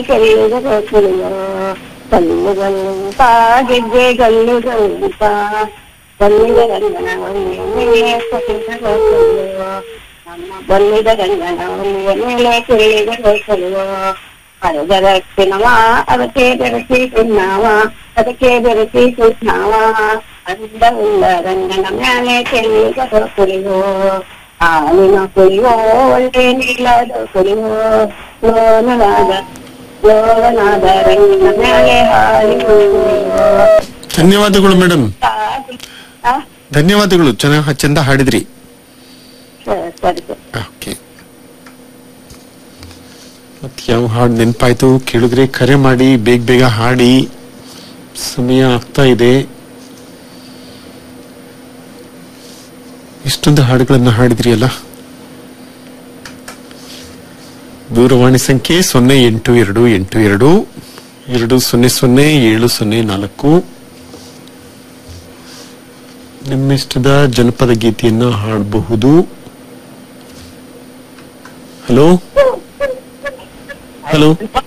ಕಲ್ಲುಗ ಕುಳಿಯ ಕಲ್ಲುಗಲ್ಲುಂಪ ಗೆಜ್ಜೆ ಗಲ್ಲುಗಲ್ಲುಂಪ ಬಲ್ಲಿದ ಗಂಗನ ಒಲಿಯ ಮೇಲೆ ಕುಳಿಗ ಕುಳಿಯ ನಮ್ಮ ಬಲ್ಲಿದ ಗಂಗನ ಒಲಿಯ ಮೇಲೆ ಕುಳಿಗ ಕುಳಿಯ ಅರದ ರಕ್ಷಣವ ಅದಕ್ಕೆ ಬೆರೆಸಿ ತಿನ್ನವ ಅದಕ್ಕೆ ಬೆರೆಸಿ ತಿನ್ನವ ಅಂದ ಉಳ್ಳ ರಂಗನ ಮೇಲೆ ತೆಲಿಗ ಕುಳಿಯೋ ಹಾಲಿನ ಕುಳಿಯೋ ಒಳ್ಳೆ ನೀಲದ ಕುಳಿಯೋ ಲೋಲನಾದ ಲೋಲನಾದ ರಂಗಿನ ಮೇಲೆ ಹಾಲಿನ ಕುಳಿಯೋ ಧನ್ಯವಾದಗಳು ಮೇಡಮ್ ಆ, ಧನ್ಯವಾದಗಳು ಚೆನ್ನಾಗಿ ಚಂದ ಹಾಡಿದ್ರಿ ಸರಿ ಸರಿ ಸರಿ. ಓಕೆ ಮತ್ತೆ ಯಾವ ಹಾಡು ನೆನಪಾಯ್ತು ಕೇಳಿದ್ರೆ ಕರೆ ಮಾಡಿ ಬೇಗ ಬೇಗ ಹಾಡಿ ಸಮಯ ಆಗ್ತಾ ಇದೆ ಇಷ್ಟೊಂದು ಹಾಡುಗಳನ್ನ ಹಾಡಿದ್ರಿ ಅಲ್ಲ ದೂರವಾಣಿ ಸಂಖ್ಯೆ ಸೊನ್ನೆ ಎಂಟು ಎರಡು ಎಂಟು ಎರಡು ಎರಡು ಸೊನ್ನೆ ಸೊನ್ನೆ ಏಳು ಸೊನ್ನೆ ನಾಲ್ಕು ನಿಮ್ಮಿಷ್ಟದ ಜನಪದ ಗೀತೆಯನ್ನ ಹಾಡಬಹುದು ಹಲೋ ಹಲೋ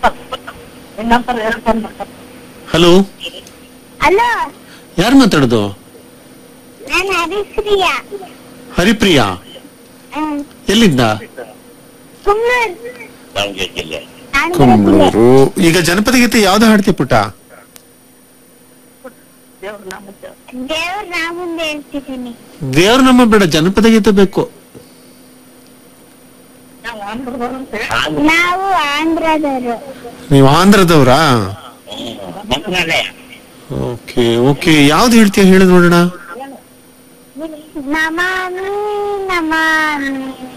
ಹಲೋ ಹಲೋ ಯಾರು ಮಾತಾಡೋದು ನಾನು ಹರಿಶ್ರೀಯ ಹರಿಪ್ರಿಯಾ ಎಲ್ಲಿಂದ ಕುಮ್ಮೂರ್ ಕುಂಬಳೂರು ಈಗ ಜನಪದ ಗೀತೆ ಯಾವ್ದು ಹಾಡ್ತಿ ಪುಟ್ಟ ದೇವ್ರ ನಾ ಮುಂದೆ ಹೇಳ್ತಿದ್ದೀನಿ ದೇವ್ರ ನಮ್ಮ ಬೇಡ ಜನಪದ ಗೀತೆ ಬೇಕು ನಾವು ಆಂಧ್ರದವರು ನೀವು ಆಂಧ್ರದವ್ರಾ ಓಕೆ ಓಕೆ ಯಾವ್ದು ಹೇಳ್ತೀಯ ಹೇಳಿ ನೋಡೋಣ ನಮಾಮಿ ನಮಾಮಿ